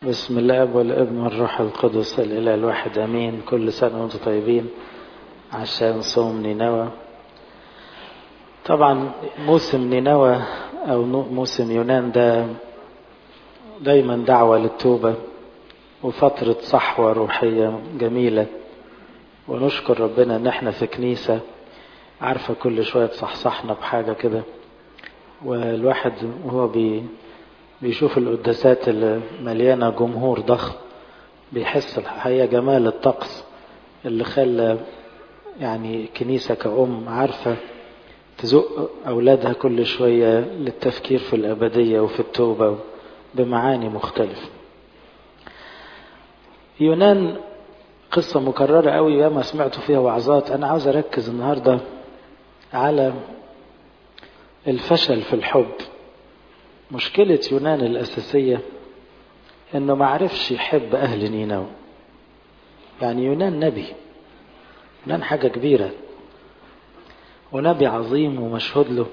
بسم الله والابن والروح القدس الإله الواحد أمين كل سنة وانتم طيبين عشان صوم نينوى طبعا موسم نينوى أو موسم يونان ده دايما دعوة للتوبة وفترة صحوة روحية جميلة ونشكر ربنا ان احنا في كنيسة عارفة كل شوية تصحصحنا بحاجة كده والواحد وهو بي بيشوف القداسات اللي مليانة جمهور ضخم بيحس الحقيقة جمال الطقس اللي خلى يعني كنيسة كأم عارفة تزق أولادها كل شوية للتفكير في الأبدية وفي التوبة بمعاني مختلفة يونان قصة مكررة قوي ياما سمعتوا فيها وعظات أنا عاوز أركز النهاردة على الفشل في الحب مشكلة يونان الأساسية إنه ما عرفش يحب أهل نينوى يعني يونان نبي يونان حاجة كبيرة ونبي عظيم ومشهود له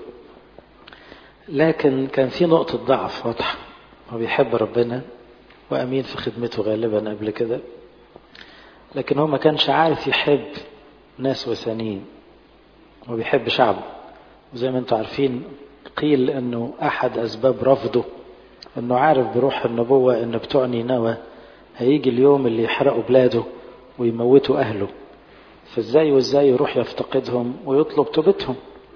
لكن كان في نقطة ضعف واضحة هو بيحب ربنا وأمين في خدمته غالبا قبل كده لكن هو ما كانش عارف يحب ناس وثنيين هو بيحب شعبه وزي ما انتم عارفين قيل انه احد اسباب رفضه انه عارف بروح النبوة ان بتوع نينوى هيجي اليوم اللي يحرقوا بلاده ويموتوا اهله فازاي وازاي يروح يفتقدهم ويطلب توبتهم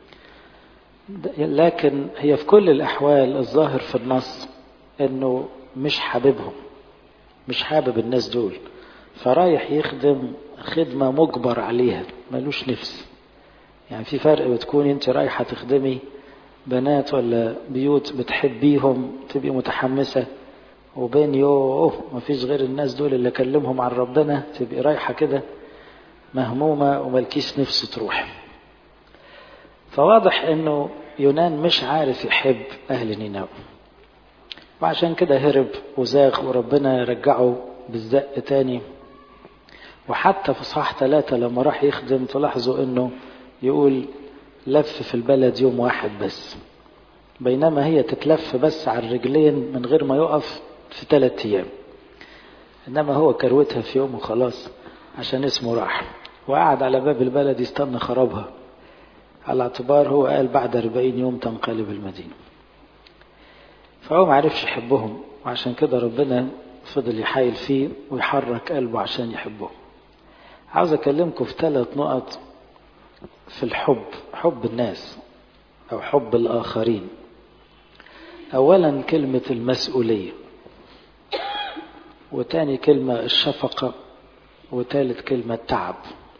لكن هي في كل الاحوال الظاهر في النص انه مش حاببهم مش حابب الناس دول فرايح يخدم خدمة مجبر عليها ملوش نفس يعني في فرق بتكون انت رايحة تخدمي بنات ولا بيوت بتحبيهم تبقي متحمسة وبين يوه مفيش غير الناس دول اللي اكلمهم عن ربنا تبقي رايحة كده مهمومة وملكيش نفس تروح فواضح انه يونان مش عارف يحب اهل نينوى وعشان كده هرب وزاغ وربنا رجعه بالزق تاني وحتى في صح ثلاثة لما راح يخدم تلاحظوا انه يقول لف في البلد يوم واحد بس بينما هي تتلف بس على الرجلين من غير ما يقف في ثلاثة ايام انما هو كروتها في يوم وخلاص عشان اسمه راح وقعد على باب البلد يستنى خرابها على اعتبار هو قال بعد أربعين يوم تنقلب المدينة فهو معرفش يحبهم وعشان كده ربنا فضل يحايل فيه ويحرك قلبه عشان يحبهم عاوز اكلمكم في ثلاث نقط في الحب حب الناس او حب الاخرين اولا كلمة المسؤولية وتاني كلمة الشفقة وتالت كلمة تعب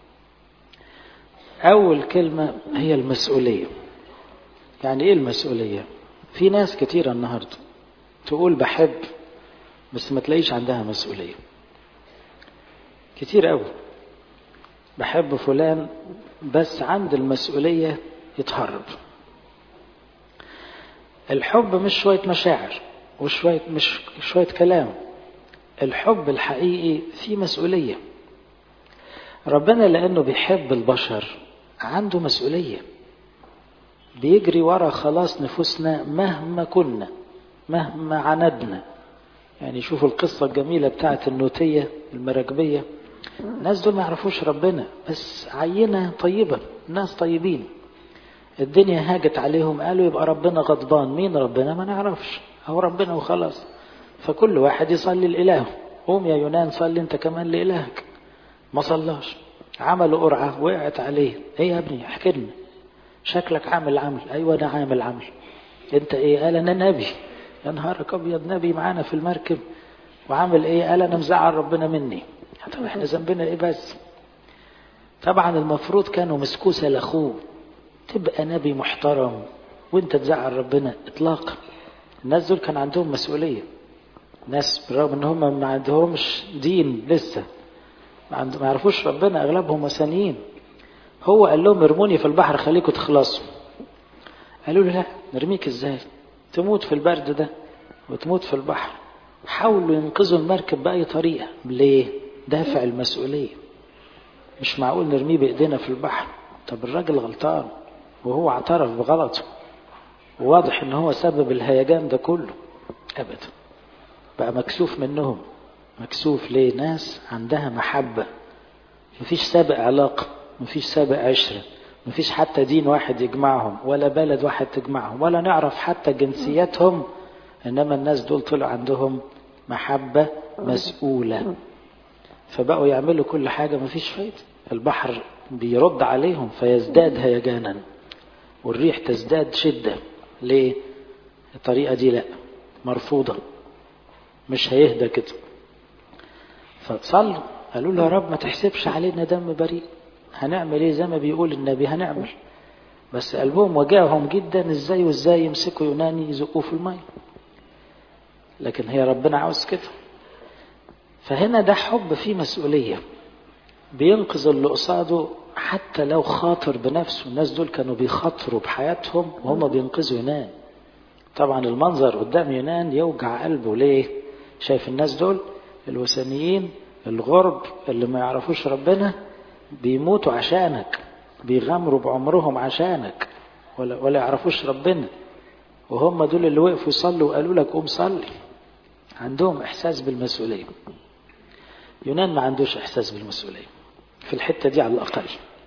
اول كلمة هي المسؤولية يعني ايه المسؤولية في ناس كتيرة النهاردة تقول بحب بس ما تلاقيش عندها مسؤولية كتير قوي بحب فلان بس عند المسؤولية يتهرب الحب مش شوية مشاعر وشوية مش شوية كلام الحب الحقيقي فيه مسؤولية ربنا لأنه بيحب البشر عنده مسؤولية بيجري ورا خلاص نفوسنا مهما كنا مهما عندنا يعني شوفوا القصة الجميلة بتاعت النوتية المراكبية الناس دول ما يعرفوش ربنا بس عينة طيبة ناس طيبين الدنيا هاجت عليهم قالوا يبقى ربنا غضبان مين ربنا ما نعرفش هو ربنا وخلاص فكل واحد يصلي لإلهه قوم يا يونان صلي انت كمان لإلهك ما صلاش عملوا قرعة وقعت عليه ايه يا ابني احكي لنا شكلك عامل عمل ايوه انا عامل عمل انت ايه قال انا نبي يا نهارك ابيض نبي معانا في المركب وعامل ايه قال انا مزعل ربنا مني طب احنا ذنبنا ايه بس طبعا المفروض كانوا مسكوسة لاخوه تبقى نبي محترم وانت تزعل ربنا اطلاقا الناس دول كان عندهم مسؤولية ناس بالرغم ان هم ما عندهمش دين لسه ما, عند... ما يعرفوش ربنا اغلبهم وثنيين هو قال لهم ارموني في البحر خليكم تخلصوا قالوا له لا نرميك ازاي تموت في البرد ده وتموت في البحر حاولوا ينقذوا المركب بأي طريقة ليه دافع المسؤولية مش معقول نرميه بإيدينا في البحر طب الراجل غلطان وهو اعترف بغلطه وواضح ان هو سبب الهيجان ده كله ابدا بقى مكسوف منهم مكسوف ليه ناس عندها محبة مفيش سابق علاقة مفيش سابق عشرة مفيش حتى دين واحد يجمعهم ولا بلد واحد تجمعهم ولا نعرف حتى جنسياتهم إنما الناس دول طلعوا عندهم محبة مسؤولة فبقوا يعملوا كل حاجة مفيش فايدة البحر بيرد عليهم فيزداد هيجانا والريح تزداد شدة ليه الطريقة دي لا مرفوضة مش هيهدى كده فصلوا قالوا له يا رب ما تحسبش علينا دم بريء هنعمل ايه زي ما بيقول النبي هنعمل بس قلبهم وجعهم جدا ازاي وازاي يمسكوا يوناني يزقوه في الميه لكن هي ربنا عاوز كده فهنا ده حب فيه مسؤولية بينقذ اللي قصاده حتى لو خاطر بنفسه الناس دول كانوا بيخاطروا بحياتهم وهم بينقذوا يونان طبعا المنظر قدام يونان يوجع قلبه ليه شايف الناس دول الوثنيين الغرب اللي ما يعرفوش ربنا بيموتوا عشانك بيغامروا بعمرهم عشانك ولا, ولا يعرفوش ربنا وهم دول اللي وقفوا يصلوا وقالوا لك قوم صلي عندهم احساس بالمسؤوليه يونان ما عندوش احساس بالمسؤوليه في الحته دي على الاقل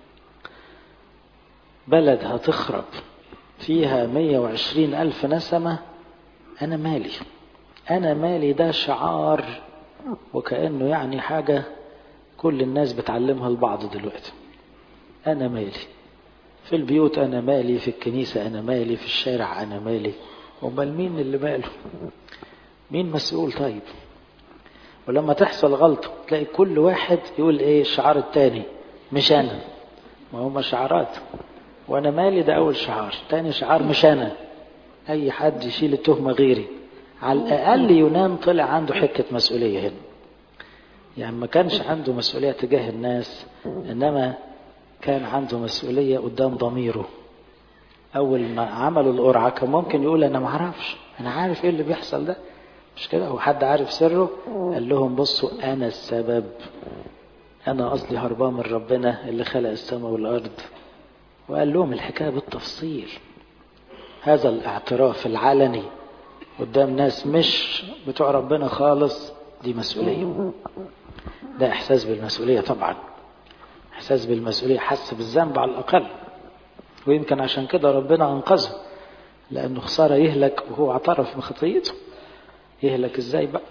بلد هتخرب فيها 120 ألف نسمة أنا مالي أنا مالي ده شعار وكأنه يعني حاجة كل الناس بتعلمها لبعض دلوقتي أنا مالي في البيوت أنا مالي في الكنيسة أنا مالي في الشارع أنا مالي أمال مين اللي ماله مين مسؤول طيب ولما تحصل غلطة تلاقي كل واحد يقول ايه الشعار التاني مش انا ما هم شعارات وانا مالي ده اول شعار تاني شعار مش انا اي حد يشيل التهمة غيري على الاقل يونان طلع عنده حكة مسؤولية هنا يعني ما كانش عنده مسؤولية تجاه الناس انما كان عنده مسؤولية قدام ضميره اول ما عملوا القرعة كان ممكن يقول انا ما اعرفش انا عارف ايه اللي بيحصل ده مش كده هو حد عارف سره قال لهم بصوا انا السبب انا اصلي هربان من ربنا اللي خلق السماء والارض وقال لهم الحكايه بالتفصيل هذا الاعتراف العلني قدام ناس مش بتوع ربنا خالص دي مسؤوليه ده احساس بالمسؤوليه طبعا احساس بالمسؤوليه حس بالذنب على الاقل ويمكن عشان كده ربنا انقذه لانه خساره يهلك وهو اعترف بخطيته يهلك ازاي بقى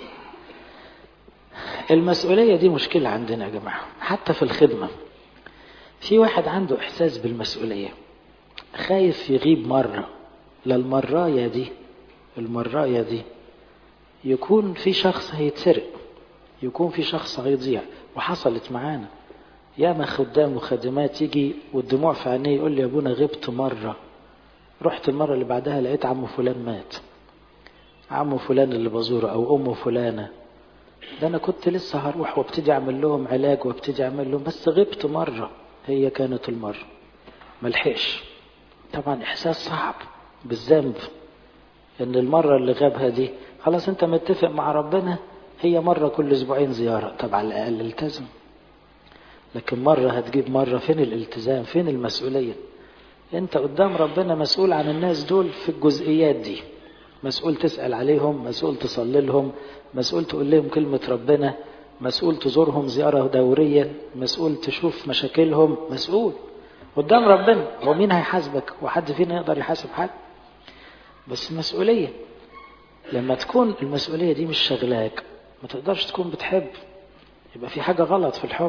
المسؤولية دي مشكلة عندنا يا جماعة حتى في الخدمة في واحد عنده إحساس بالمسؤولية خايف يغيب مرة للمراية دي المراية دي يكون في شخص هيتسرق يكون في شخص هيضيع وحصلت معانا ياما خدام وخادمات يجي والدموع في عينيه يقول لي يا ابونا غبت مرة رحت المرة اللي بعدها لقيت عم فلان مات عمه فلان اللي بزوره او امه فلانه ده انا كنت لسه هروح وابتدي اعمل لهم علاج وابتدي اعمل لهم بس غبت مره هي كانت المره ملحقش طبعا احساس صعب بالذنب ان المره اللي غابها دي خلاص انت متفق مع ربنا هي مره كل اسبوعين زياره طب على الاقل التزم لكن مره هتجيب مره فين الالتزام فين المسؤوليه انت قدام ربنا مسؤول عن الناس دول في الجزئيات دي مسؤول تسأل عليهم مسؤول تصلي لهم مسؤول تقول لهم كلمة ربنا مسؤول تزورهم زيارة دورية مسؤول تشوف مشاكلهم مسؤول قدام ربنا هو مين هيحاسبك وحد فينا يقدر يحاسب حد بس مسؤولية لما تكون المسؤولية دي مش شغلاك ما تقدرش تكون بتحب يبقى في حاجة غلط في الحب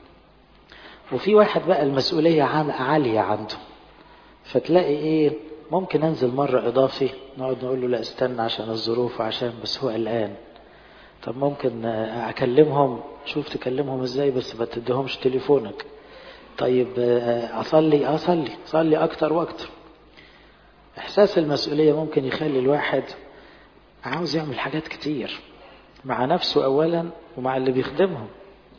وفي واحد بقى المسؤولية عالية عنده فتلاقي ايه ممكن انزل مرة اضافي نقعد نقول له لا استنى عشان الظروف وعشان بس هو قلقان طب ممكن اكلمهم شوف تكلمهم ازاي بس ما تديهمش تليفونك طيب اصلي اصلي صلي اكتر واكتر احساس المسؤولية ممكن يخلي الواحد عاوز يعمل حاجات كتير مع نفسه اولا ومع اللي بيخدمهم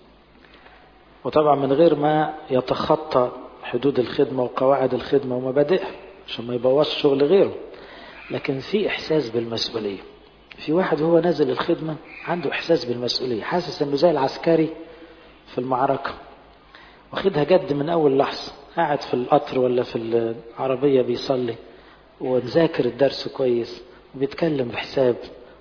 وطبعا من غير ما يتخطى حدود الخدمة وقواعد الخدمة ومبادئها عشان ما يبوظش شغل غيره لكن في احساس بالمسؤوليه في واحد وهو نازل الخدمه عنده احساس بالمسؤوليه حاسس انه زي العسكري في المعركه واخدها جد من اول لحظه قاعد في القطر ولا في العربيه بيصلي ومذاكر الدرس كويس وبيتكلم بحساب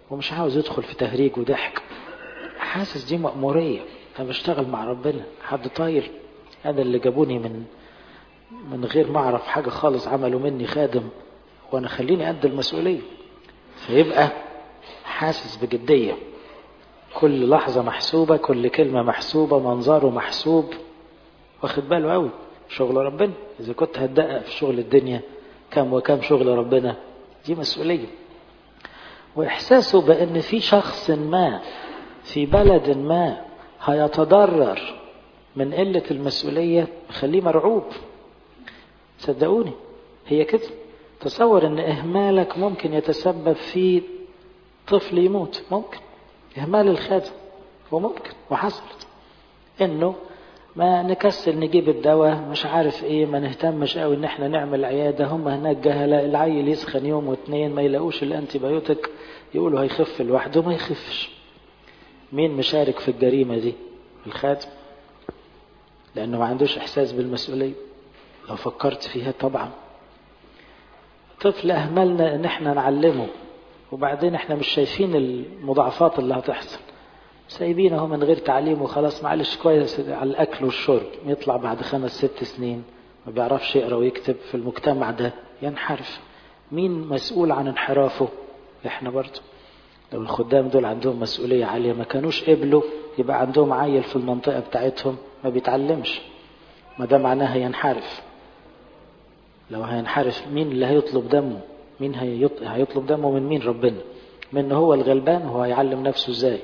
ومش عاوز يدخل في تهريج وضحك حاسس دي مأمورية أنا بشتغل مع ربنا حد طاير هذا اللي جابوني من من غير ما أعرف حاجة خالص عملوا مني خادم وأنا خليني قد المسؤولية فيبقى حاسس بجدية كل لحظة محسوبة كل كلمة محسوبة منظره محسوب واخد باله قوي شغل ربنا إذا كنت هتدقق في شغل الدنيا كم وكم شغل ربنا دي مسؤولية وإحساسه بأن في شخص ما في بلد ما هيتضرر من قلة المسؤولية خليه مرعوب صدقوني هي كده تصور ان اهمالك ممكن يتسبب في طفل يموت ممكن اهمال الخادم وممكن وحصلت انه ما نكسل نجيب الدواء مش عارف ايه ما نهتمش قوي ان احنا نعمل عياده هم هناك جهله العيل يسخن يوم واثنين ما يلاقوش الانتي بايوتيك يقولوا هيخف لوحده ما يخفش مين مشارك في الجريمه دي الخادم لانه ما عندوش احساس بالمسؤوليه لو فكرت فيها طبعا طفل اهملنا ان احنا نعلمه وبعدين احنا مش شايفين المضاعفات اللي هتحصل سايبينه من غير تعليم وخلاص معلش كويس على الاكل والشرب يطلع بعد خمس ست سنين ما بيعرفش يقرا ويكتب في المجتمع ده ينحرف مين مسؤول عن انحرافه احنا برضه لو الخدام دول عندهم مسؤولية عالية ما كانوش قبلوا يبقى عندهم عيل في المنطقة بتاعتهم ما بيتعلمش ما ده معناه هينحرف لو هينحرف مين اللي هيطلب دمه مين هيطلب دمه من مين ربنا من هو الغلبان هو هيعلم نفسه ازاي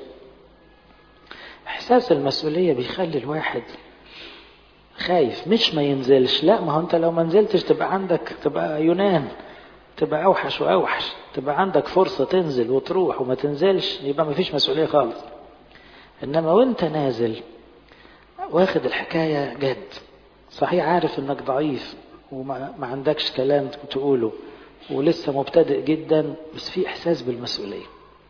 احساس المسؤولية بيخلي الواحد خايف مش ما ينزلش لا ما هو انت لو ما نزلتش تبقى عندك تبقى يونان تبقى اوحش واوحش تبقى عندك فرصة تنزل وتروح وما تنزلش يبقى ما فيش مسؤولية خالص انما وانت نازل واخد الحكاية جد صحيح عارف انك ضعيف وما ما عندكش كلام تقوله ولسه مبتدئ جدا بس في احساس بالمسؤوليه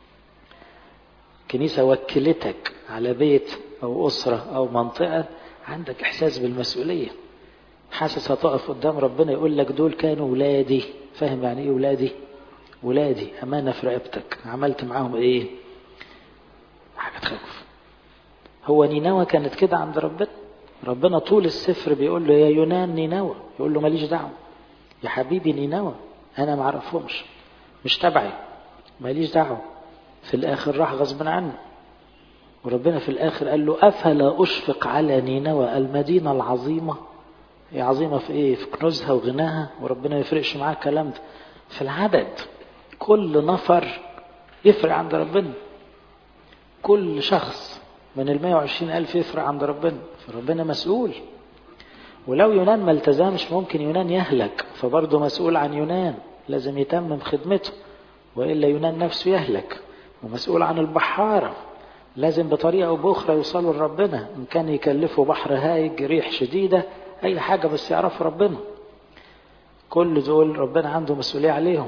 كنيسه وكلتك على بيت او اسره او منطقه عندك احساس بالمسؤوليه حاسس هتقف قدام ربنا يقول لك دول كانوا ولادي فاهم يعني ايه ولادي ولادي امانه في رقبتك عملت معاهم ايه حاجه تخوف هو نينوى كانت كده عند ربنا ربنا طول السفر بيقول له يا يونان نينوى يقول له ماليش دعوه يا حبيبي نينوى انا ما اعرفهمش مش تبعي ماليش دعوه في الاخر راح غصب عنه وربنا في الاخر قال له افلا اشفق على نينوى المدينه العظيمه هي عظيمه في ايه في كنوزها وغناها وربنا ما يفرقش معاه الكلام ده في العدد كل نفر يفرق عند ربنا كل شخص من ال 120 ألف يفرق عند ربنا فربنا مسؤول ولو يونان ما التزمش ممكن يونان يهلك فبرضه مسؤول عن يونان لازم يتمم خدمته وإلا يونان نفسه يهلك ومسؤول عن البحارة لازم بطريقة أو بأخرى يوصلوا لربنا إن كان يكلفوا بحر هايج ريح شديدة أي حاجة بس يعرفوا ربنا كل دول ربنا عنده مسؤولية عليهم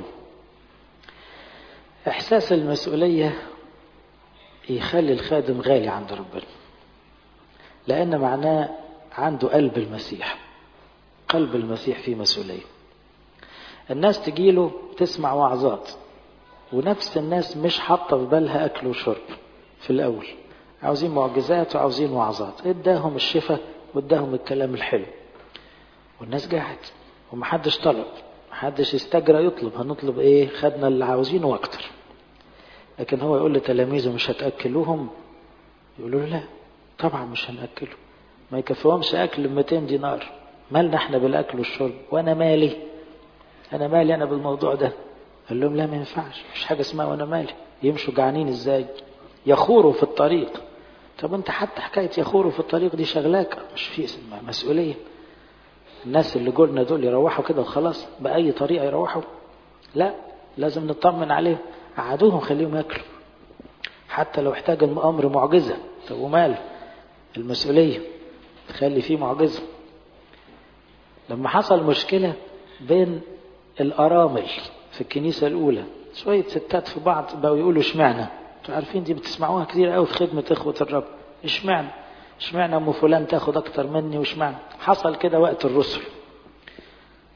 إحساس المسؤولية يخلي الخادم غالي عند ربنا لأن معناه عنده قلب المسيح قلب المسيح فيه مسؤولية الناس تجيله تسمع وعظات ونفس الناس مش حاطة في بالها أكل وشرب في الأول عاوزين معجزات وعاوزين وعظات اداهم الشفاء واداهم الكلام الحلو والناس جاعت ومحدش طلب محدش يستجرى يطلب هنطلب ايه خدنا اللي عاوزينه واكتر لكن هو يقول لتلاميذه مش هتأكلوهم يقولوا له لا طبعا مش هنأكله ما يكفيهمش أكل 200 دينار مالنا احنا بالأكل والشرب وأنا مالي أنا مالي أنا بالموضوع ده قال لهم لا ما ينفعش مش حاجة اسمها وأنا مالي يمشوا جعانين إزاي يخوروا في الطريق طب أنت حتى حكاية يخوروا في الطريق دي شغلاك مش في مسؤولية الناس اللي قلنا دول يروحوا كده وخلاص بأي طريقة يروحوا لا لازم نطمن عليهم قعدوهم خليهم ياكلوا حتى لو احتاج الامر معجزه طب وماله المسؤوليه تخلي فيه معجزه لما حصل مشكله بين الارامل في الكنيسه الاولى شويه ستات في بعض بقوا يقولوا اشمعنى انتوا عارفين دي بتسمعوها كتير قوي في خدمه اخوه الرب اشمعنى اشمعنى ام فلان تاخد اكتر مني واشمعنى حصل كده وقت الرسل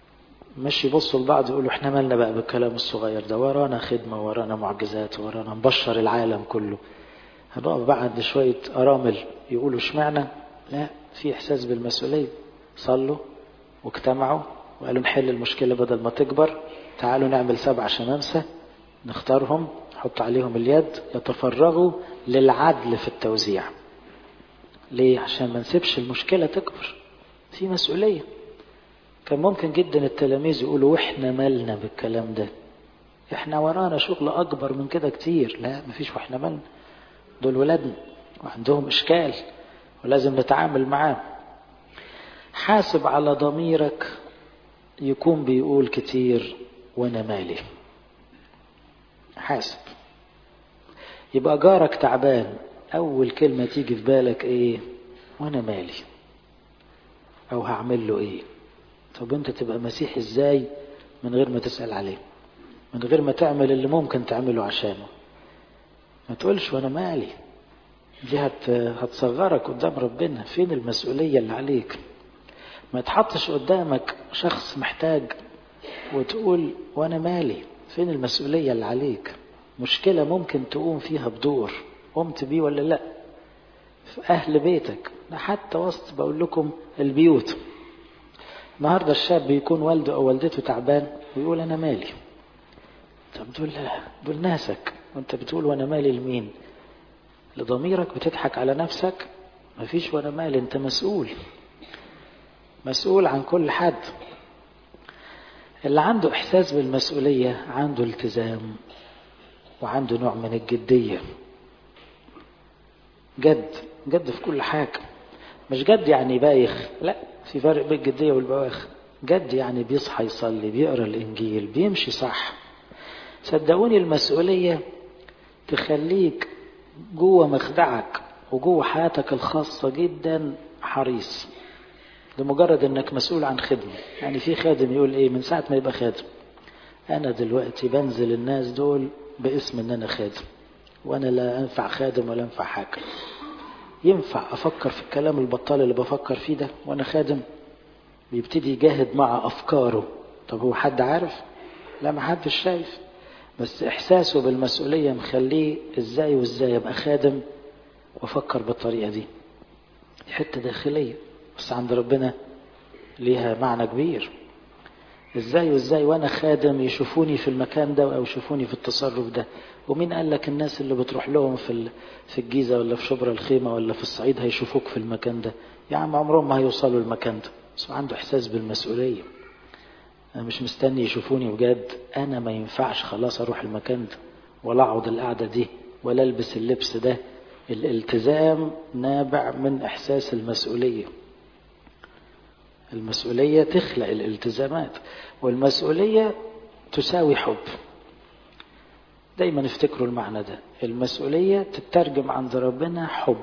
مش يبصوا لبعض يقولوا احنا مالنا بقى بالكلام الصغير ده ورانا خدمة ورانا معجزات ورانا نبشر العالم كله هنقف بقى عند شوية أرامل يقولوا اشمعنى لا في إحساس بالمسؤولية صلوا واجتمعوا وقالوا نحل المشكلة بدل ما تكبر تعالوا نعمل سبع شمامسة نختارهم نحط عليهم اليد يتفرغوا للعدل في التوزيع ليه عشان ما نسيبش المشكلة تكبر في مسؤولية كان ممكن جدا التلاميذ يقولوا واحنا مالنا بالكلام ده احنا ورانا شغل اكبر من كده كتير لا مفيش واحنا مالنا دول ولادنا وعندهم اشكال ولازم نتعامل معاه حاسب على ضميرك يكون بيقول كتير وانا مالي حاسب يبقى جارك تعبان اول كلمة تيجي في بالك ايه وانا مالي او هعمل له ايه طب انت تبقى مسيحي ازاي من غير ما تسأل عليه من غير ما تعمل اللي ممكن تعمله عشانه ما تقولش وانا مالي دي هت... هتصغرك قدام ربنا فين المسؤولية اللي عليك ما تحطش قدامك شخص محتاج وتقول وانا مالي فين المسؤولية اللي عليك مشكلة ممكن تقوم فيها بدور قمت بيه ولا لا في أهل بيتك حتى وسط بقول لكم البيوت النهارده الشاب بيكون والده أو والدته تعبان ويقول أنا مالي طب دول دول ناسك وأنت بتقول وأنا مالي لمين؟ لضميرك بتضحك على نفسك مفيش وأنا مالي أنت مسؤول مسؤول عن كل حد اللي عنده إحساس بالمسؤولية عنده التزام وعنده نوع من الجدية جد جد في كل حاجة مش جد يعني بايخ لا في فرق بين الجدية والبواخ جد يعني بيصحى يصلي بيقرا الإنجيل بيمشي صح صدقوني المسؤولية تخليك جوه مخدعك وجوه حياتك الخاصة جدا حريص لمجرد انك مسؤول عن خدمة يعني في خادم يقول ايه من ساعة ما يبقى خادم انا دلوقتي بنزل الناس دول باسم ان انا خادم وانا لا انفع خادم ولا انفع حاكم ينفع افكر في الكلام البطال اللي بفكر فيه ده وانا خادم بيبتدي يجاهد مع افكاره طب هو حد عارف لا ما حدش شايف بس احساسه بالمسؤولية مخليه ازاي وازاي ابقى خادم وافكر بالطريقة دي دي حتة داخلية بس عند ربنا ليها معنى كبير ازاي وازاي وانا خادم يشوفوني في المكان ده او يشوفوني في التصرف ده ومين قال لك الناس اللي بتروح لهم في في الجيزه ولا في شبرا الخيمه ولا في الصعيد هيشوفوك في المكان ده يا عم عمرهم ما هيوصلوا المكان ده بس عنده احساس بالمسؤوليه انا مش مستني يشوفوني بجد انا ما ينفعش خلاص اروح المكان ده ولا اقعد القعده دي ولا البس اللبس ده الالتزام نابع من احساس المسؤوليه المسؤولية تخلق الالتزامات والمسؤولية تساوي حب دايما افتكروا المعنى ده المسؤولية تترجم عند ربنا حب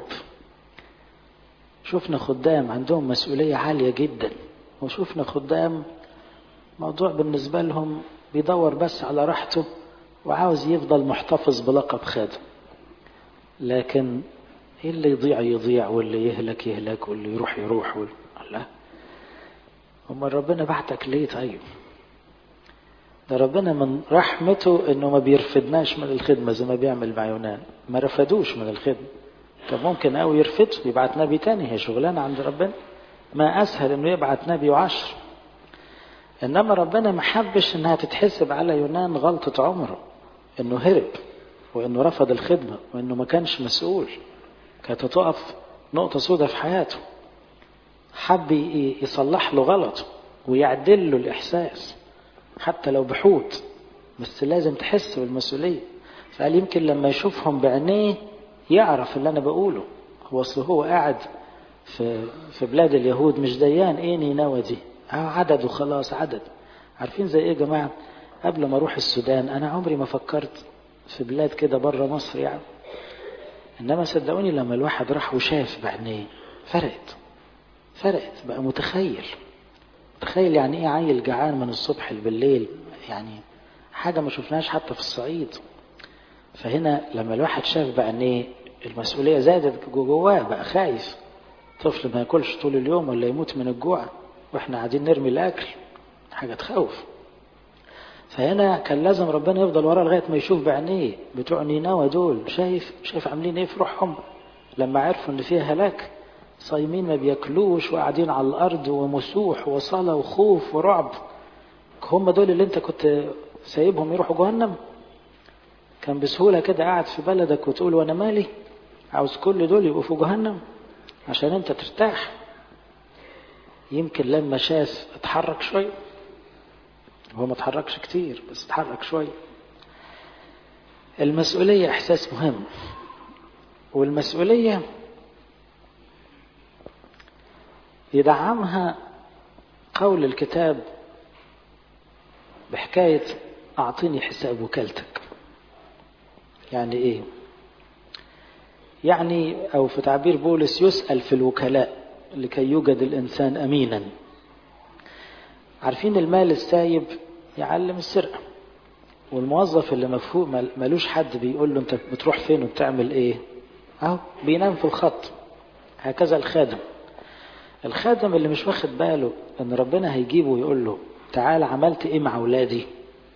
شفنا خدام عندهم مسؤولية عالية جدا وشفنا خدام موضوع بالنسبة لهم بيدور بس على راحته وعاوز يفضل محتفظ بلقب خادم لكن اللي يضيع يضيع واللي يهلك يهلك واللي يروح يروح واللي... لا امال ربنا بعتك ليه طيب ده ربنا من رحمته انه ما بيرفدناش من الخدمه زي ما بيعمل مع يونان ما رفدوش من الخدمه كان ممكن قوي يرفض يبعت نبي تاني هي شغلانه عند ربنا ما اسهل انه يبعت نبي وعشر انما ربنا ما حبش انها تتحسب على يونان غلطه عمره انه هرب وانه رفض الخدمه وانه ما كانش مسؤول كانت تقف نقطه سوداء في حياته حب يصلح له غلطه ويعدل له الإحساس حتى لو بحوت بس لازم تحس بالمسؤولية فقال يمكن لما يشوفهم بعينيه يعرف اللي أنا بقوله هو أصل هو قاعد في في بلاد اليهود مش ديان ايه نينوى دي اه عدد وخلاص عدد عارفين زي ايه يا جماعه قبل ما اروح السودان انا عمري ما فكرت في بلاد كده بره مصر يعني انما صدقوني لما الواحد راح وشاف بعينيه فرقت فرقت بقى متخيل متخيل يعني ايه عيل جعان من الصبح بالليل يعني حاجه ما شفناش حتى في الصعيد فهنا لما الواحد شاف بقى ان ايه المسؤوليه زادت جواه بقى خايف طفل ما ياكلش طول اليوم ولا يموت من الجوع واحنا قاعدين نرمي الاكل حاجة تخوف فهنا كان لازم ربنا يفضل وراه لغاية ما يشوف بعينيه بتوع نينوى دول شايف شايف عاملين ايه في روحهم لما عرفوا ان فيها هلاك صايمين ما بياكلوش وقاعدين على الارض ومسوح وصلاة وخوف ورعب هم دول اللي انت كنت سايبهم يروحوا جهنم كان بسهولة كده قاعد في بلدك وتقول وانا مالي عاوز كل دول يبقوا في جهنم عشان انت ترتاح يمكن لما شاف اتحرك شوية هو ما اتحركش كتير بس اتحرك شوية المسؤولية احساس مهم والمسؤولية يدعمها قول الكتاب بحكاية أعطيني حساب وكالتك يعني إيه يعني أو في تعبير بولس يسأل في الوكلاء لكي يوجد الإنسان أمينا عارفين المال السايب يعلم السرقة والموظف اللي مفهوم ملوش حد بيقول له انت بتروح فين وبتعمل ايه اهو بينام في الخط هكذا الخادم الخادم اللي مش واخد باله ان ربنا هيجيبه ويقول له تعال عملت ايه مع اولادي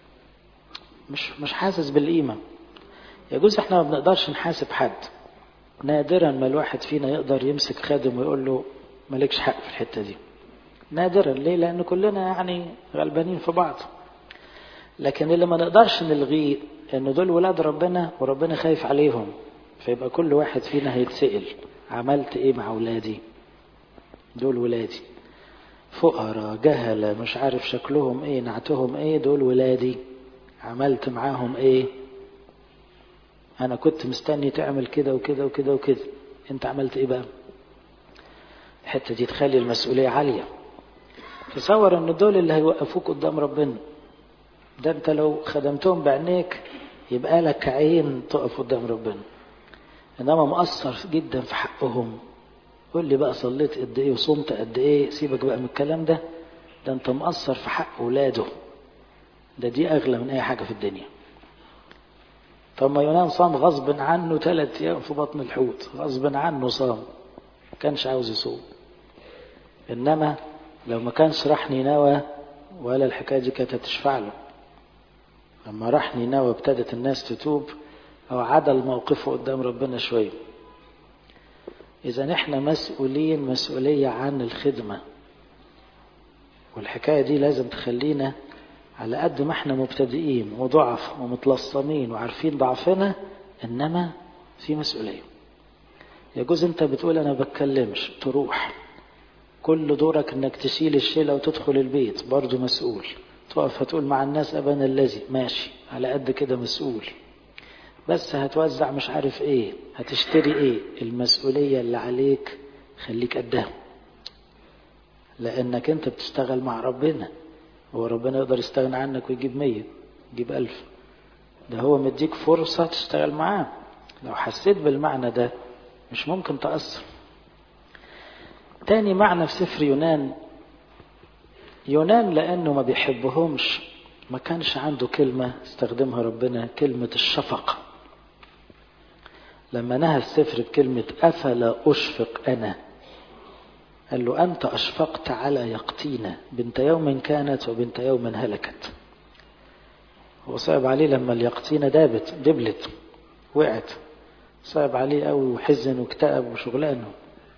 مش مش حاسس بالقيمه يجوز احنا ما بنقدرش نحاسب حد نادرا ما الواحد فينا يقدر يمسك خادم ويقول له مالكش حق في الحته دي نادرا ليه لان كلنا يعني غلبانين في بعض لكن اللي ما نقدرش نلغيه ان دول ولاد ربنا وربنا خايف عليهم فيبقى كل واحد فينا هيتسأل عملت ايه مع ولادي دول ولادي فقراء جهلة مش عارف شكلهم ايه نعتهم ايه دول ولادي عملت معاهم ايه انا كنت مستني تعمل كده وكده وكده وكده انت عملت ايه بقى الحتة دي تخلي المسؤولية عالية تصور ان دول اللي هيوقفوك قدام ربنا ده انت لو خدمتهم بعينيك يبقى لك عين تقف قدام ربنا انما مقصر جدا في حقهم قول لي بقى صليت قد ايه وصمت قد ايه سيبك بقى من الكلام ده ده انت مقصر في حق اولاده ده دي اغلى من اي حاجه في الدنيا طب ما يونان صام غصب عنه ثلاث ايام في بطن الحوت غصب عنه صام كانش عاوز يصوم انما لو ما كانش راح نينوى ولا الحكايه دي كانت هتشفع له لما راح نينوى ابتدت الناس تتوب او عدل موقفه قدام ربنا شويه اذا احنا مسؤولين مسؤوليه عن الخدمه والحكايه دي لازم تخلينا على قد ما احنا مبتدئين وضعف ومتلصمين وعارفين ضعفنا انما في مسؤوليه يجوز انت بتقول انا بتكلمش تروح كل دورك انك تشيل الشيله وتدخل البيت برضه مسؤول تقف هتقول مع الناس ابانا الذي ماشي على قد كده مسؤول بس هتوزع مش عارف ايه هتشتري ايه المسؤوليه اللي عليك خليك قدها لانك انت بتشتغل مع ربنا هو ربنا يقدر يستغنى عنك ويجيب مية يجيب ألف ده هو مديك فرصة تشتغل معاه لو حسيت بالمعنى ده مش ممكن تأثر تاني معنى في سفر يونان يونان لأنه ما بيحبهمش ما كانش عنده كلمة استخدمها ربنا كلمة الشفقة لما نهى السفر بكلمة أفلا أشفق أنا قال له أنت أشفقت على يقطينة بنت يوم كانت وبنت يوم هلكت هو صعب عليه لما اليقطينة دابت دبلت وقعت صعب عليه قوي وحزن واكتئب وشغلانه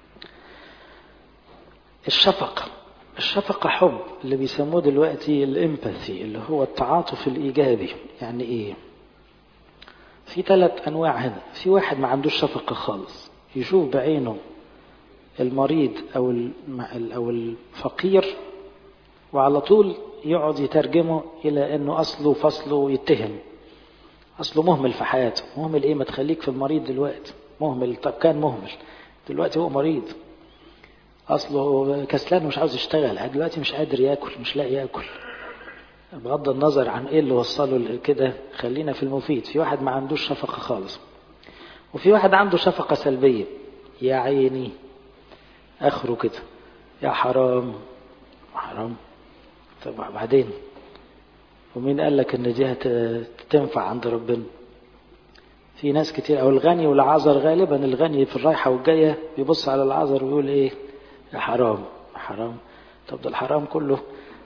الشفقة الشفقة حب اللي بيسموه دلوقتي الامباثي اللي هو التعاطف الإيجابي يعني إيه في ثلاث أنواع هنا في واحد ما عندوش شفقة خالص يشوف بعينه المريض أو أو الفقير وعلى طول يقعد يترجمه إلى أنه أصله فصله يتهم أصله مهمل في حياته مهمل إيه ما تخليك في المريض دلوقتي مهمل طب كان مهمل دلوقتي هو مريض أصله كسلان مش عاوز يشتغل دلوقتي مش قادر ياكل مش لاقي ياكل بغض النظر عن ايه اللي وصله كده خلينا في المفيد في واحد ما عندوش شفقة خالص وفي واحد عنده شفقة سلبية يا عيني اخره كده يا حرام حرام طب بعدين ومين قال لك ان دي هتنفع عند ربنا في ناس كتير او الغني والعذر غالبا الغني في الرايحه والجايه بيبص على العذر ويقول ايه يا حرام حرام طب ده الحرام كله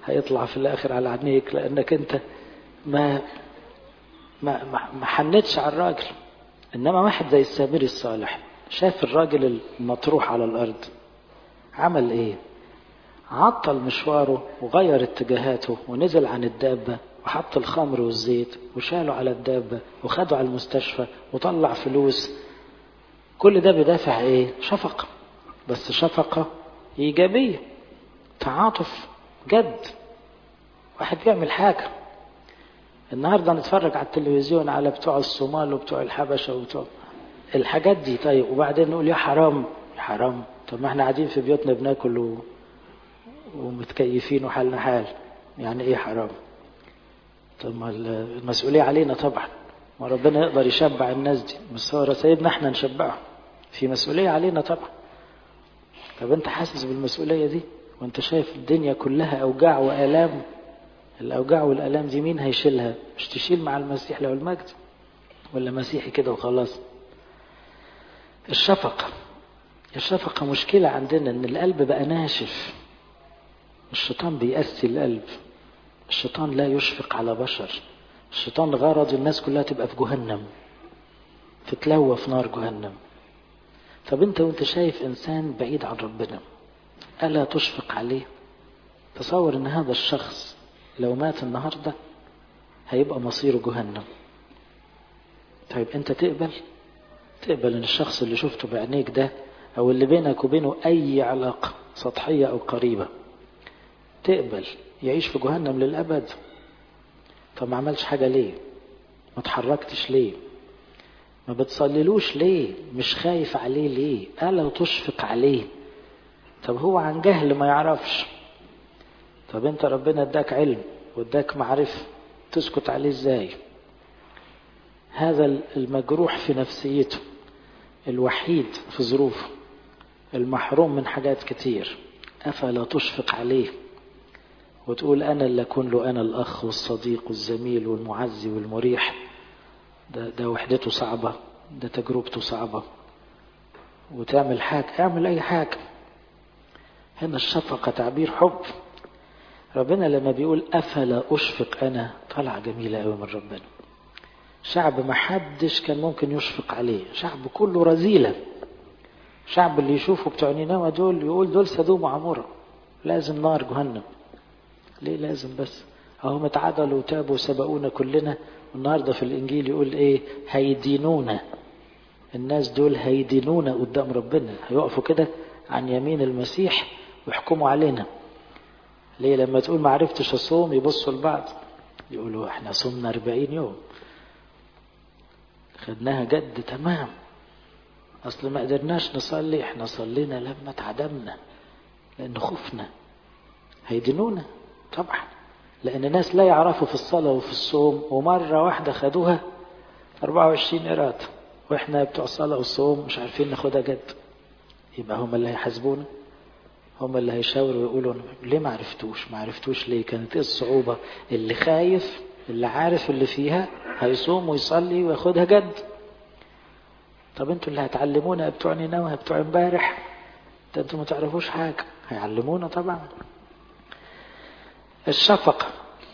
هيطلع في الاخر على عينيك لانك انت ما ما ما حنتش على الراجل انما واحد زي السامري الصالح شاف الراجل المطروح على الارض عمل ايه عطل مشواره وغير اتجاهاته ونزل عن الدابة وحط الخمر والزيت وشاله على الدابة وخده على المستشفى وطلع فلوس كل ده بدافع ايه شفقة بس شفقة ايجابية تعاطف جد واحد بيعمل حاجة النهاردة نتفرج على التلفزيون على بتوع الصومال وبتوع الحبشة وبتوع الحاجات دي طيب وبعدين نقول يا حرام يا حرام طب ما احنا قاعدين في بيوتنا بناكل و... ومتكيفين وحالنا حال يعني ايه حرام طب ما المسؤولية علينا طبعا ما ربنا يقدر يشبع الناس دي بس هو سيدنا احنا نشبعهم في مسؤولية علينا طبعا طب انت حاسس بالمسؤولية دي وانت شايف الدنيا كلها اوجاع والام الاوجاع والالام دي مين هيشيلها مش تشيل مع المسيح له المجد ولا مسيحي كده وخلاص الشفقة الشفقة مشكلة عندنا ان القلب بقى ناشف الشيطان بيأسي القلب الشيطان لا يشفق على بشر الشيطان غرض الناس كلها تبقى في جهنم تتلوى في نار جهنم طب انت وانت شايف انسان بعيد عن ربنا ألا تشفق عليه تصور ان هذا الشخص لو مات النهاردة هيبقى مصيره جهنم طيب انت تقبل تقبل ان الشخص اللي شفته بعينيك ده او اللي بينك وبينه اي علاقة سطحية او قريبة تقبل يعيش في جهنم للأبد طب ما عملش حاجة ليه ما تحركتش ليه ما بتصللوش ليه مش خايف عليه ليه ألا تشفق عليه طب هو عن جهل ما يعرفش طب انت ربنا اداك علم واداك معرفة تسكت عليه ازاي هذا المجروح في نفسيته الوحيد في ظروفه المحروم من حاجات كتير أفلا تشفق عليه وتقول أنا اللي أكون له أنا الأخ والصديق والزميل والمعزي والمريح ده, ده وحدته صعبة ده تجربته صعبة وتعمل حاجة اعمل أي حاجة هنا الشفقة تعبير حب ربنا لما بيقول أفلا أشفق أنا طلع جميلة قوي من ربنا شعب ما حدش كان ممكن يشفق عليه شعب كله رذيلة شعب اللي يشوفوا بتوع نينوى دول يقول دول سدوم وعمورة لازم نار جهنم ليه لازم بس اهم اتعدلوا وتابوا وسبقونا كلنا والنهارده في الانجيل يقول ايه هيدينونا الناس دول هيدينونا قدام ربنا هيقفوا كده عن يمين المسيح ويحكموا علينا ليه لما تقول ما عرفتش اصوم يبصوا لبعض يقولوا احنا صمنا 40 يوم خدناها جد تمام اصل ما قدرناش نصلي احنا صلينا لما اتعدمنا لان خفنا هيدينونا طبعا لان ناس لا يعرفوا في الصلاه وفي الصوم ومره واحده خدوها 24 قيراط واحنا بتوع الصلاه والصوم مش عارفين ناخدها جد يبقى هم اللي هيحاسبونا هم اللي هيشاوروا ويقولوا ليه ما عرفتوش ما عرفتوش ليه كانت ايه الصعوبه اللي خايف اللي عارف اللي فيها هيصوم ويصلي وياخدها جد طب انتوا اللي هتعلمونا بتوع نينوى بتوع امبارح ده انتوا ما تعرفوش حاجه هيعلمونا طبعا الشفقة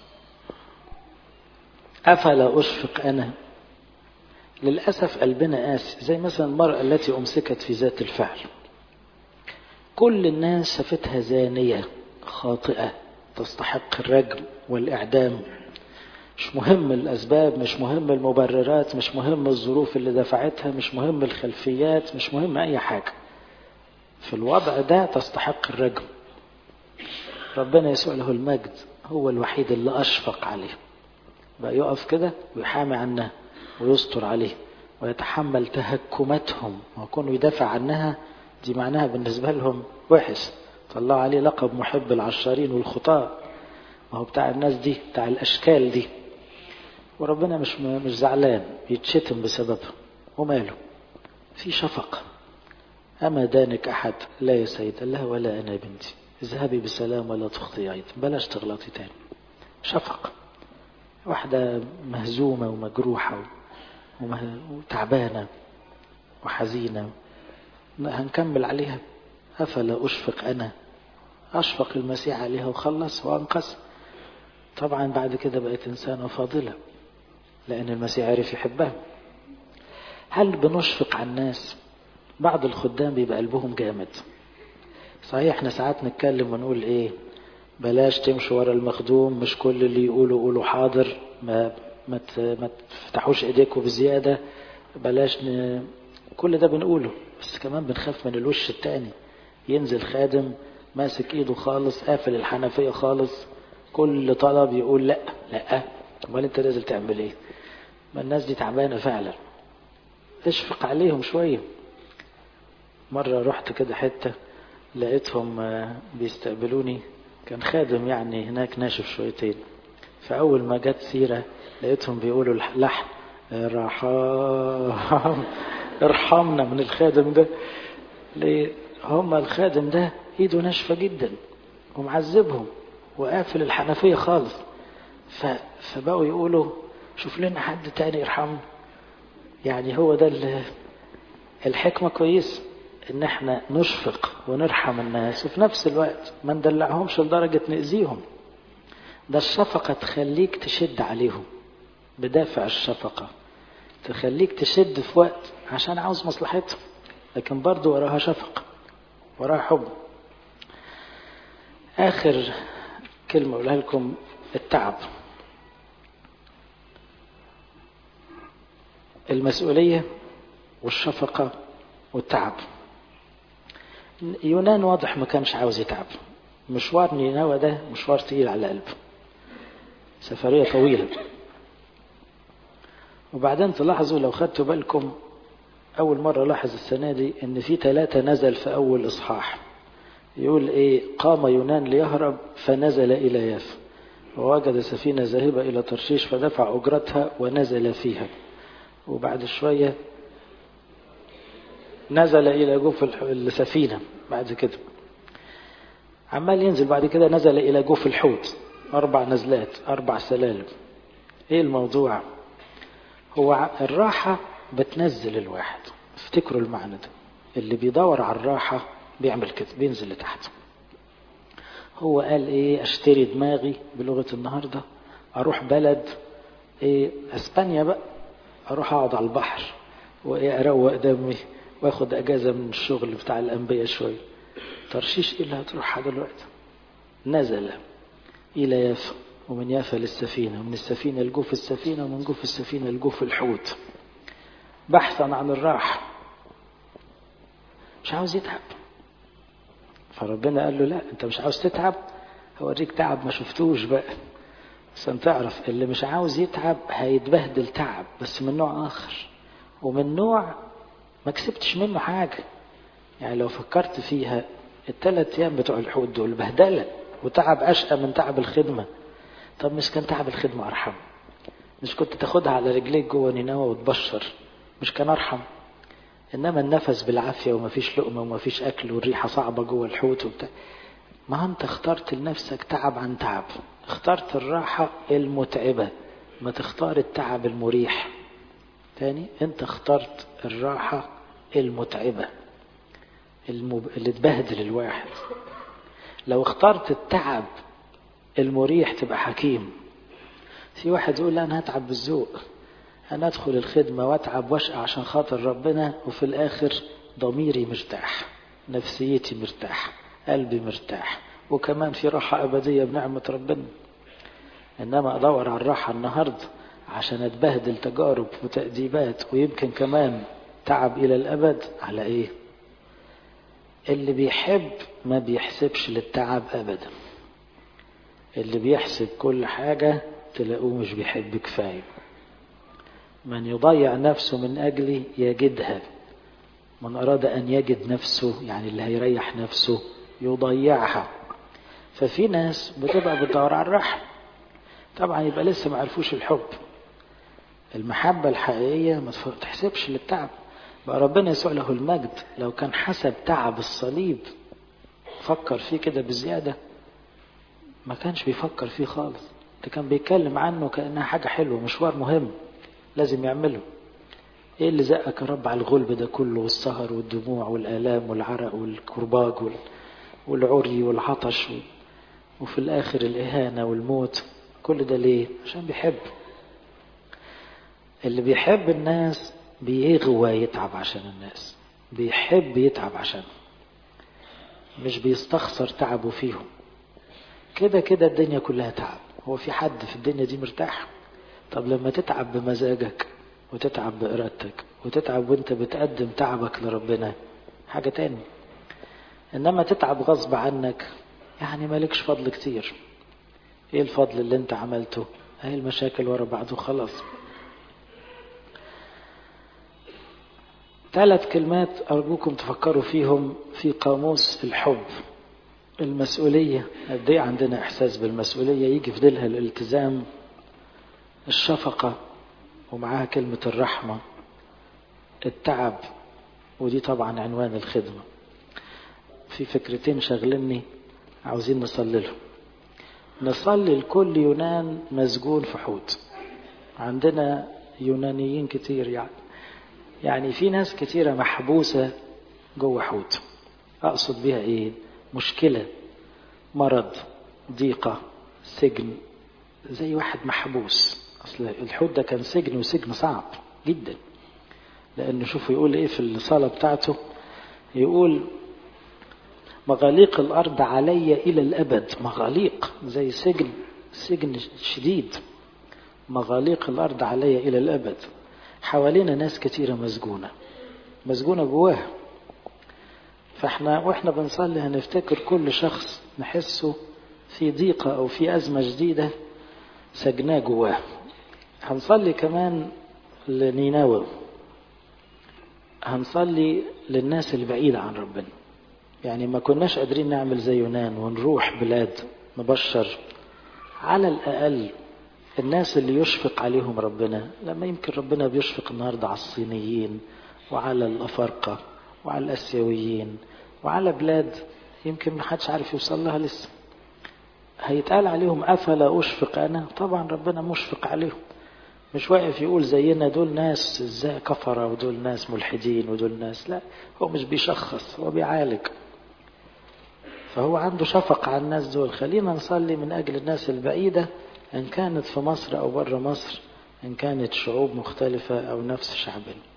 أفلا أشفق أنا للأسف قلبنا قاسي زي مثلا المرأة التي أمسكت في ذات الفعل كل الناس شافتها زانية خاطئة تستحق الرجم والإعدام مش مهم الأسباب مش مهم المبررات مش مهم الظروف اللي دفعتها مش مهم الخلفيات مش مهم أي حاجة في الوضع ده تستحق الرجم ربنا يسوع له المجد هو الوحيد اللي أشفق عليه بقى يقف كده ويحامي عنها ويستر عليه ويتحمل تهكماتهم ويكون يدافع عنها دي معناها بالنسبة لهم وحش طلعوا عليه لقب محب العشارين والخطاة ما هو بتاع الناس دي بتاع الأشكال دي وربنا مش مش زعلان يتشتم بسببها وماله في شفقة أما دانك أحد لا يا سيد قال لها ولا أنا بنتي اذهبي بسلام ولا تخطي أيضا بلاش تغلطي تاني شفقة واحدة مهزومة ومجروحة وتعبانة وحزينة هنكمل عليها أفلا أشفق أنا أشفق المسيح عليها وخلص وأنقذ طبعا بعد كده بقت إنسانة فاضلة لأن المسيح عرف يحبها هل بنشفق على الناس بعض الخدام بيبقى قلبهم جامد صحيح احنا ساعات نتكلم ونقول ايه بلاش تمشوا ورا المخدوم مش كل اللي يقولوا قولوا حاضر ما ما ما تفتحوش ايديكم بزياده بلاش ن... كل ده بنقوله بس كمان بنخاف من الوش التاني ينزل خادم ماسك ايده خالص قافل الحنفيه خالص كل طلب يقول لا لا امال انت نازل تعمل ايه ما الناس دي تعبانه فعلا اشفق عليهم شويه مره رحت كده حته لقيتهم بيستقبلوني كان خادم يعني هناك ناشف شويتين فأول ما جت سيرة لقيتهم بيقولوا لحن ارحم ارحمنا من الخادم ده ليه هم الخادم ده ايده ناشفة جدا ومعذبهم وقافل الحنفية خالص ف... فبقوا يقولوا شوف لنا حد تاني يرحمنا يعني هو ده الحكمة كويس ان احنا نشفق ونرحم الناس وفي نفس الوقت ما ندلعهمش لدرجة نأذيهم ده الشفقة تخليك تشد عليهم بدافع الشفقة تخليك تشد في وقت عشان عاوز مصلحتهم لكن برضو وراها شفقة وراها حب آخر كلمة أقولها لكم التعب المسؤولية والشفقة والتعب يونان واضح ما كانش عاوز يتعب مشوار نينوى ده مشوار تقيل على القلب سفرية طويلة وبعدين تلاحظوا لو خدتوا بالكم أول مرة لاحظ السنة دي إن في ثلاثة نزل في أول إصحاح يقول إيه قام يونان ليهرب فنزل إلى ياف ووجد سفينة ذاهبة إلى ترشيش فدفع أجرتها ونزل فيها وبعد شوية نزل إلى جوف السفينة بعد كده عمال ينزل بعد كده نزل إلى جوف الحوت أربع نزلات أربع سلالم إيه الموضوع هو الراحة بتنزل الواحد افتكروا المعنى ده اللي بيدور على الراحة بيعمل كده بينزل لتحت هو قال ايه اشتري دماغي بلغة النهاردة اروح بلد ايه اسبانيا بقى اروح اقعد على البحر وايه اروق دمي واخد اجازة من الشغل بتاع الانبياء شوية ترشيش ايه اللي هتروحها دلوقتي نزل الى يافا ومن يافا للسفينة ومن السفينة لجوف السفينة ومن جوف السفينة لجوف الحوت بحثا عن الراحة مش عاوز يتعب فربنا قال له لا انت مش عاوز تتعب هوريك تعب ما شفتوش بقى عشان تعرف اللي مش عاوز يتعب هيتبهدل تعب بس من نوع اخر ومن نوع ما كسبتش منه حاجة يعني لو فكرت فيها الثلاث ايام بتوع الحوت دول بهدلة وتعب اشقى من تعب الخدمة طب مش كان تعب الخدمة ارحم مش كنت تاخدها على رجليك جوه نينوى وتبشر مش كان ارحم انما النفس بالعافيه ومفيش لقمه ومفيش اكل والريحه صعبه جوه الحوت وبتاع ما انت اخترت لنفسك تعب عن تعب اخترت الراحه المتعبه ما تختار التعب المريح تاني انت اخترت الراحه المتعبه المب... اللي تبهدل الواحد لو اخترت التعب المريح تبقى حكيم في واحد يقول لا انا هتعب بالذوق أنا أدخل الخدمة وأتعب وأشقى عشان خاطر ربنا وفي الآخر ضميري مرتاح نفسيتي مرتاح قلبي مرتاح وكمان في راحة أبدية بنعمة ربنا إنما أدور على الراحة النهاردة عشان أتبهدل تجارب وتأديبات ويمكن كمان تعب إلى الأبد على إيه اللي بيحب ما بيحسبش للتعب أبدا اللي بيحسب كل حاجة تلاقوه مش بيحب كفايه من يضيع نفسه من أجلي يجدها من أراد أن يجد نفسه يعني اللي هيريح نفسه يضيعها ففي ناس بتبقى بتدور على الراحة طبعا يبقى لسه ما عرفوش الحب المحبة الحقيقية ما تحسبش للتعب بقى ربنا يسوع له المجد لو كان حسب تعب الصليب فكر فيه كده بزيادة ما كانش بيفكر فيه خالص ده كان بيتكلم عنه كأنها حاجة حلوة مشوار مهم لازم يعمله ايه اللي زقك يا رب على الغلب ده كله والسهر والدموع والالام والعرق والكرباج وال... والعري والعطش وفي الآخر الإهانة والموت كل ده ليه؟ عشان بيحب اللي بيحب الناس بيغوى يتعب عشان الناس بيحب يتعب عشان مش بيستخسر تعبه فيهم كده كده الدنيا كلها تعب هو في حد في الدنيا دي مرتاح طب لما تتعب بمزاجك وتتعب بإرادتك وتتعب وانت بتقدم تعبك لربنا حاجة تاني انما تتعب غصب عنك يعني مالكش فضل كتير ايه الفضل اللي انت عملته هاي المشاكل ورا بعض وخلاص ثلاث كلمات أرجوكم تفكروا فيهم في قاموس الحب المسؤولية قد إيه عندنا إحساس بالمسؤولية يجي في ديلها الالتزام الشفقة ومعاها كلمة الرحمة التعب ودي طبعا عنوان الخدمة في فكرتين شغلني عاوزين نصلي لهم نصلي لكل يونان مسجون في حوت عندنا يونانيين كتير يعني يعني في ناس كتيرة محبوسة جوه حوت أقصد بها إيه مشكلة مرض ضيقة سجن زي واحد محبوس أصل الحوت ده كان سجن وسجن صعب جدا لأنه شوفوا يقول إيه في الصلاة بتاعته يقول مغاليق الأرض علي إلى الأبد مغاليق زي سجن سجن شديد مغاليق الأرض علي إلى الأبد حوالينا ناس كتيرة مسجونة مسجونة جواها فاحنا واحنا بنصلي هنفتكر كل شخص نحسه في ضيقة أو في أزمة جديدة سجناه جواه هنصلي كمان لنينوى هنصلي للناس البعيدة عن ربنا يعني ما كناش قادرين نعمل زي يونان ونروح بلاد نبشر على الأقل الناس اللي يشفق عليهم ربنا لما يمكن ربنا بيشفق النهارده على الصينيين وعلى الأفارقة وعلى الآسيويين وعلى بلاد يمكن ما حدش عارف يوصل لها لسه هيتقال عليهم أفلا أشفق أنا طبعا ربنا مشفق عليهم مش واقف يقول زينا دول ناس ازاي كفرة ودول ناس ملحدين ودول ناس لا هو مش بيشخص هو بيعالج فهو عنده شفقة على الناس دول خلينا نصلي من أجل الناس البعيدة إن كانت في مصر أو بره مصر إن كانت شعوب مختلفة أو نفس شعبنا